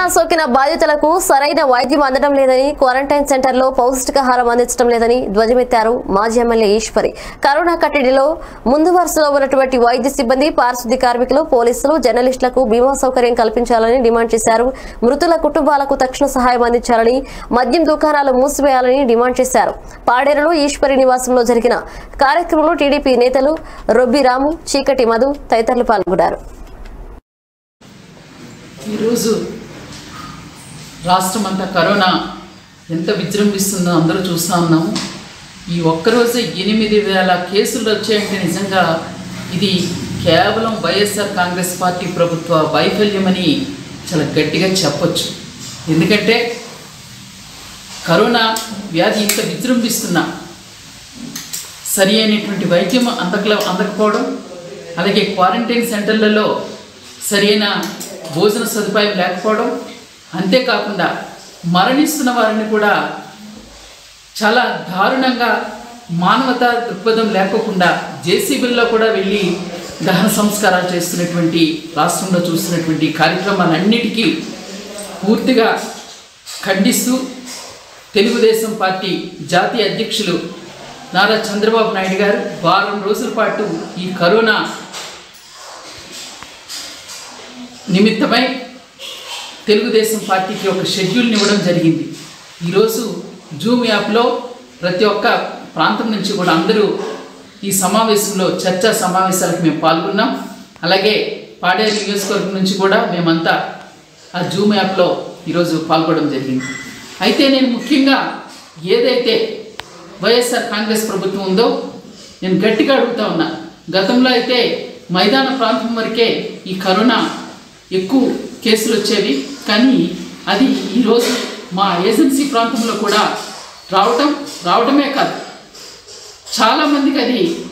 సోకిన బాధితులకు సరైన వైద్యం అందడం లేదని క్వారంటైన్ సెంటర్లో పౌష్టికాహారం అందించడం లేదని ధ్వజమెత్తారు మాజీ ఎమ్మెల్యే ఈశ్వరి కరోనా కట్టడిలో ముందు వరుసలో ఉన్నటువంటి వైద్య సిబ్బంది పారిశుద్ధ్య కార్మికులు పోలీసులు జర్నలిస్టులకు బీమా సౌకర్యం కల్పించాలని డిమాండ్ చేశారు మృతుల కుటుంబాలకు తక్షణ సహాయం అందించాలని మద్యం దుకాణాలు మూసివేయాలని డిమాండ్ చేశారు పాడేరులో ఈశ్వరి నివాసంలో జరిగిన కార్యక్రమంలో టీడీపీ నేతలు రొబ్బి రాము చీకటి మధు తదితరులు పాల్గొన్నారు ఈరోజు రాష్ట్రం అంతా కరోనా ఎంత విజృంభిస్తుందో అందరూ చూస్తూ ఉన్నాము ఈ ఒక్కరోజే ఎనిమిది వేల కేసులు వచ్చాయంటే నిజంగా ఇది కేవలం వైఎస్ఆర్ కాంగ్రెస్ పార్టీ ప్రభుత్వ వైఫల్యమని చాలా గట్టిగా చెప్పొచ్చు ఎందుకంటే కరోనా వ్యాధి ఇంత విజృంభిస్తున్నా సరి అయినటువంటి వైద్యం అందకల అందకపోవడం అలాగే క్వారంటైన్ సెంటర్లలో సరైన భోజన సదుపాయం లేకపోవడం అంతేకాకుండా మరణిస్తున్న వారిని కూడా చాలా దారుణంగా మానవతా దృక్పథం లేకోకుండా జేసీబీల్లో కూడా వెళ్ళి దహన సంస్కారాలు చేస్తున్నటువంటి రాష్ట్రంలో చూస్తున్నటువంటి కార్యక్రమాలన్నిటికీ పూర్తిగా ఖండిస్తూ తెలుగుదేశం పార్టీ జాతీయ అధ్యక్షులు నారా చంద్రబాబు నాయుడు గారు వారం రోజుల పాటు ఈ కరోనా నిమిత్తమై తెలుగుదేశం పార్టీకి ఒక షెడ్యూల్ని ఇవ్వడం జరిగింది ఈరోజు జూమ్ యాప్లో ప్రతి ఒక్క ప్రాంతం నుంచి కూడా అందరూ ఈ సమావేశంలో చర్చా సమావేశాలకు మేము పాల్గొన్నాం అలాగే పాడేరు నియోజకవర్గం నుంచి కూడా మేమంతా ఆ జూమ్ యాప్లో ఈరోజు పాల్గొనడం జరిగింది అయితే నేను ముఖ్యంగా ఏదైతే వైఎస్ఆర్ కాంగ్రెస్ ప్రభుత్వం ఉందో నేను గట్టిగా అడుగుతా ఉన్నా గతంలో అయితే మైదాన ప్రాంతం వరకే ఈ కరోనా ఎక్కువ కేసులు వచ్చేవి కానీ అది ఈరోజు మా ఏజెన్సీ ప్రాంతంలో కూడా రావటం రావడమే కాదు చాలామందికి అది